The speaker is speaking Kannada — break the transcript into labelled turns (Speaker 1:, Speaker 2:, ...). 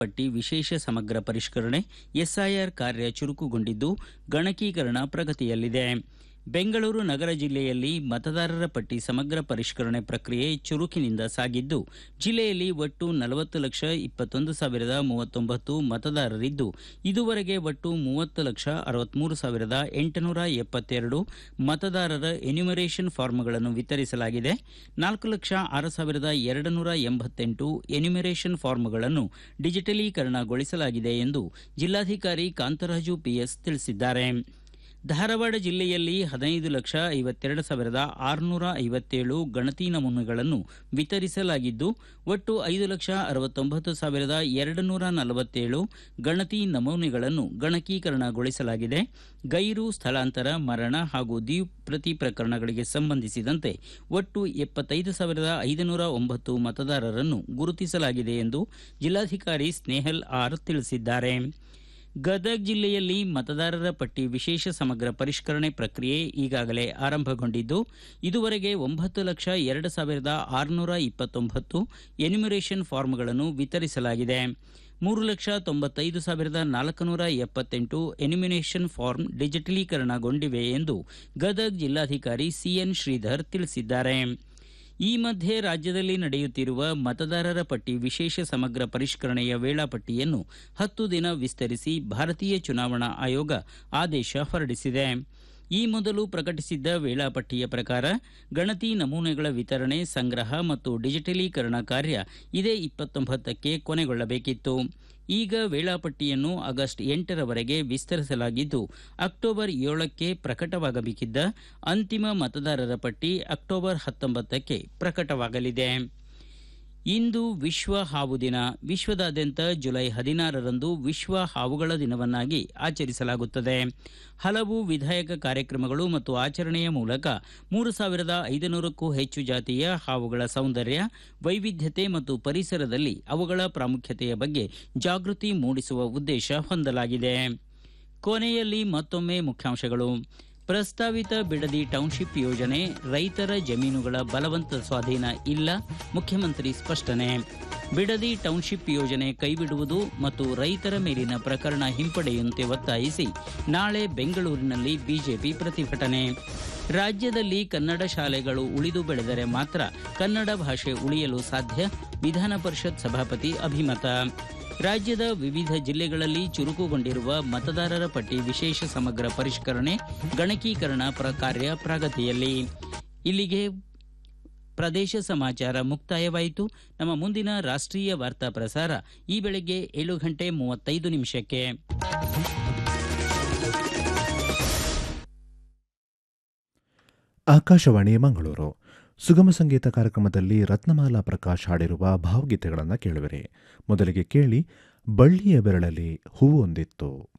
Speaker 1: ಪಟ್ಟಿ ವಿಶೇಷ ಸಮಗ್ರ ಪರಿಷ್ಕರಣೆ ಎಸ್ಐಆರ್ ಕಾರ್ಯ ಚುರುಕುಗೊಂಡಿದ್ದು ಗಣಕೀಕರಣ ಪ್ರಗತಿಯಲ್ಲಿದೆ ಬೆಂಗಳೂರು ನಗರ ಜಿಲ್ಲೆಯಲ್ಲಿ ಮತದಾರರ ಪಟ್ಟಿ ಸಮಗ್ರ ಪರಿಷ್ಕರಣೆ ಪ್ರಕ್ರಿಯೆ ಚುರುಕಿನಿಂದ ಸಾಗಿದ್ದು ಜಿಲ್ಲೆಯಲ್ಲಿ ಒಟ್ಟು ನಲವತ್ತು ಲಕ್ಷ ಇಪ್ಪತ್ತೊಂದು ಸಾವಿರದ ಮೂವತ್ತೊಂಬತ್ತು ಮತದಾರರಿದ್ದು ಇದುವರೆಗೆ ಒಟ್ಟು ಮೂವತ್ತು ಲಕ್ಷ ಅರವತ್ಮೂರು ಸಾವಿರದ ಎಂಟುನೂರ ಎಪ್ಪತ್ತೆರಡು ಮತದಾರರ ಎನ್ಯುಮರೇಷನ್ ಫಾರ್ಮ್ಗಳನ್ನು ವಿತರಿಸಲಾಗಿದೆ ನಾಲ್ಕು ಲಕ್ಷ ಆರು ಸಾವಿರದ ಎರಡು ನೂರ ಎಂಬತ್ತೆಂಟು ಎನ್ಯುಮರೇಷನ್ ಫಾರ್ಮ್ಗಳನ್ನು ಡಿಜಿಟಲೀಕರಣಗೊಳಿಸಲಾಗಿದೆ ಎಂದು ಜಿಲ್ಲಾಧಿಕಾರಿ ಕಾಂತರಾಜು ಪಿಎಸ್ ತಿಳಿಸಿದ್ದಾರೆ ಧಾರವಾಡ ಜಿಲ್ಲೆಯಲ್ಲಿ ಹದಿನೈದು ಲಕ್ಷ ಐವತ್ತೆರಡು ಸಾವಿರದ ಆರುನೂರ ಐವತ್ತೇಳು ಗಣತಿ ನಮೂನೆಗಳನ್ನು ವಿತರಿಸಲಾಗಿದ್ದು ಒಟ್ಟು ಐದು ಲಕ್ಷ ಅರವತ್ತೊಂಬತ್ತು ಸಾವಿರದ ಎರಡು ನೂರ ನಲವತ್ತೇಳು ಗಣತಿ ನಮೂನೆಗಳನ್ನು ಗಣಕೀಕರಣಗೊಳಿಸಲಾಗಿದೆ ಗೈರು ಸ್ಥಳಾಂತರ ಮರಣ ಹಾಗೂ ದ್ವಿಪ್ರತಿ ಪ್ರಕರಣಗಳಿಗೆ ಸಂಬಂಧಿಸಿದಂತೆ ಒಟ್ಟು ಎಪ್ಪತ್ತೈದು ಸಾವಿರದ ಐದುನೂರ ಒಂಬತ್ತು ಮತದಾರರನ್ನು ಗುರುತಿಸಲಾಗಿದೆ ಎಂದು ಜಿಲ್ಲಾಧಿಕಾರಿ ಸ್ನೇಹಲ್ ಆರ್ ತಿಳಿಸಿದ್ದಾರೆ ಗದಗ ಜಿಲ್ಲೆಯಲ್ಲಿ ಮತದಾರರ ಪಟ್ಟಿ ವಿಶೇಷ ಸಮಗ್ರ ಪರಿಷ್ಕರಣೆ ಪ್ರಕ್ರಿಯೆ ಈಗಾಗಲೇ ಆರಂಭಗೊಂಡಿದ್ದು ಇದುವರೆಗೆ ಒಂಬತ್ತು ಲಕ್ಷ ಎರಡು ಸಾವಿರದ ಆರುನೂರ ಇಪ್ಪತ್ತೊಂಬತ್ತು ಎನ್ಯುಮರೇಷನ್ ಫಾರ್ಮ್ಗಳನ್ನು ವಿತರಿಸಲಾಗಿದೆ ಮೂರು ಲಕ್ಷ ತೊಂಬತ್ತೈದು ಸಾವಿರದ ನಾಲ್ಕುನೂರ ಎಪ್ಪತ್ತೆಂಟು ಎನ್ಯುಮಿನೇಷನ್ ಫಾರ್ಮ್ ಡಿಜಿಟಲೀಕರಣಗೊಂಡಿವೆ ಎಂದು ಗದಗ ಜಿಲ್ಲಾಧಿಕಾರಿ ಸಿಎನ್ ಶ್ರೀಧರ್ ತಿಳಿಸಿದ್ದಾರೆ ಈ ಮಧ್ಯೆ ರಾಜ್ಯದಲ್ಲಿ ನಡೆಯುತ್ತಿರುವ ಮತದಾರರ ಪಟ್ಟಿ ವಿಶೇಷ ಸಮಗ್ರ ಪರಿಷ್ಕರಣೆಯ ವೇಳಾಪಟ್ಟಿಯನ್ನು ಹತ್ತು ದಿನ ವಿಸ್ತರಿಸಿ ಭಾರತೀಯ ಚುನಾವಣಾ ಆಯೋಗ ಆದೇಶ ಹೊರಡಿಸಿದೆ ಈ ಮೊದಲು ಪ್ರಕಟಿಸಿದ್ದ ವೇಳಾಪಟ್ಟಿಯ ಪ್ರಕಾರ ಗಣತಿ ನಮೂನೆಗಳ ವಿತರಣೆ ಸಂಗ್ರಹ ಮತ್ತು ಡಿಜಿಟಲೀಕರಣ ಕಾರ್ಯ ಇದೇ ಇಪ್ಪತ್ತೊಂಬತ್ತಕ್ಕೆ ಕೊನೆಗೊಳ್ಳಬೇಕಿತ್ತು ಈಗ ವೇಳಾಪಟ್ಟಿಯನ್ನು ಆಗಸ್ಟ್ ಎಂಟರವರೆಗೆ ವಿಸ್ತರಿಸಲಾಗಿದ್ದು ಅಕ್ಟೋಬರ್ ಏಳಕ್ಕೆ ಪ್ರಕಟವಾಗಬೇಕಿದ್ದ ಅಂತಿಮ ಮತದಾರರ ಪಟ್ಟಿ ಅಕ್ಟೋಬರ್ ಹತ್ತೊಂಬತ್ತಕ್ಕೆ ಪ್ರಕಟವಾಗಲಿದೆ ಇಂದು ವಿಶ್ವ ಹಾವು ದಿನ ವಿಶ್ವದಾದ್ಯಂತ ಜುಲೈ ಹದಿನಾರರಂದು ವಿಶ್ವ ಹಾವುಗಳ ದಿನವನ್ನಾಗಿ ಆಚರಿಸಲಾಗುತ್ತದೆ ಹಲವು ವಿಧಾಯಕ ಕಾರ್ಯಕ್ರಮಗಳು ಮತ್ತು ಆಚರಣೆಯ ಮೂಲಕ ಮೂರು ಸಾವಿರದ ಐದುನೂರಕ್ಕೂ ಹೆಚ್ಚು ಜಾತಿಯ ಹಾವುಗಳ ಸೌಂದರ್ಯ ವೈವಿಧ್ಯತೆ ಮತ್ತು ಪರಿಸರದಲ್ಲಿ ಅವುಗಳ ಪ್ರಾಮುಖ್ಯತೆಯ ಬಗ್ಗೆ ಜಾಗೃತಿ ಮೂಡಿಸುವ ಉದ್ದೇಶ ಹೊಂದಲಾಗಿದೆ ಕೊನೆಯಲ್ಲಿ ಮತ್ತೊಮ್ಮೆ ಮುಖ್ಯಾಂಶಗಳು ಪ್ರಸ್ತಾವಿತ ಬಿಡದಿ ಟೌನ್ಶಿಪ್ ಯೋಜನೆ ರೈತರ ಜಮೀನುಗಳ ಬಲವಂತ ಸ್ವಾಧೀನ ಇಲ್ಲ ಮುಖ್ಯಮಂತ್ರಿ ಸ್ಪಷ್ಟನೆ ಬಿಡದಿ ಟೌನ್ಶಿಪ್ ಯೋಜನೆ ಕೈಬಿಡುವುದು ಮತ್ತು ರೈತರ ಮೇಲಿನ ಪ್ರಕರಣ ಹಿಂಪಡೆಯುವಂತೆ ಒತ್ತಾಯಿಸಿ ನಾಳೆ ಬೆಂಗಳೂರಿನಲ್ಲಿ ಬಿಜೆಪಿ ಪ್ರತಿಭಟನೆ ರಾಜ್ಯದಲ್ಲಿ ಕನ್ನಡ ಶಾಲೆಗಳು ಉಳಿದು ಬೆಳೆದರೆ ಮಾತ್ರ ಕನ್ನಡ ಭಾಷೆ ಉಳಿಯಲು ಸಾಧ್ಯ ವಿಧಾನ ಪರಿಷತ್ ಸಭಾಪತಿ ಅಭಿಮತ ರಾಜ್ಯದ ವಿವಿಧ ಜಿಲ್ಲೆಗಳಲ್ಲಿ ಚುರುಕುಗೊಂಡಿರುವ ಮತದಾರರ ಪಟ್ಟಿ ವಿಶೇಷ ಸಮಗ್ರ ಪರಿಷ್ಕರಣೆ ಗಣಕೀಕರಣ ಪ್ರ- ಕಾರ್ಯ ಪ್ರಗತಿಯಲ್ಲಿ ಇಲ್ಲಿಗೆ ಪ್ರದೇಶ ಸಮಾಚಾರ ಮುಕ್ತಾಯವಾಯಿತು ನಮ್ಮ ಮುಂದಿನ ರಾಷ್ಟ್ರೀಯ ವಾರ್ತಾ ಪ್ರಸಾರ ಈ ಬೆಳಗ್ಗೆ ಏಳು ಗಂಟೆ ಮೂವತ್ತೈದು ನಿಮಿಷಕ್ಕೆ
Speaker 2: ಆಕಾಶವಾಣಿ ಮಂಗಳೂರು ಸುಗಮ ಸಂಗೀತ ಕಾರ್ಯಕ್ರಮದಲ್ಲಿ ರತ್ನಮಾಲಾ ಪ್ರಕಾಶ್ ಹಾಡಿರುವ ಭಾವಗೀತೆಗಳನ್ನು ಕೇಳುವಿರಿ ಮೊದಲಿಗೆ ಕೇಳಿ ಬಳ್ಳಿಯ ಬೆರಳಲ್ಲಿ ಹೂವೊಂದಿತ್ತು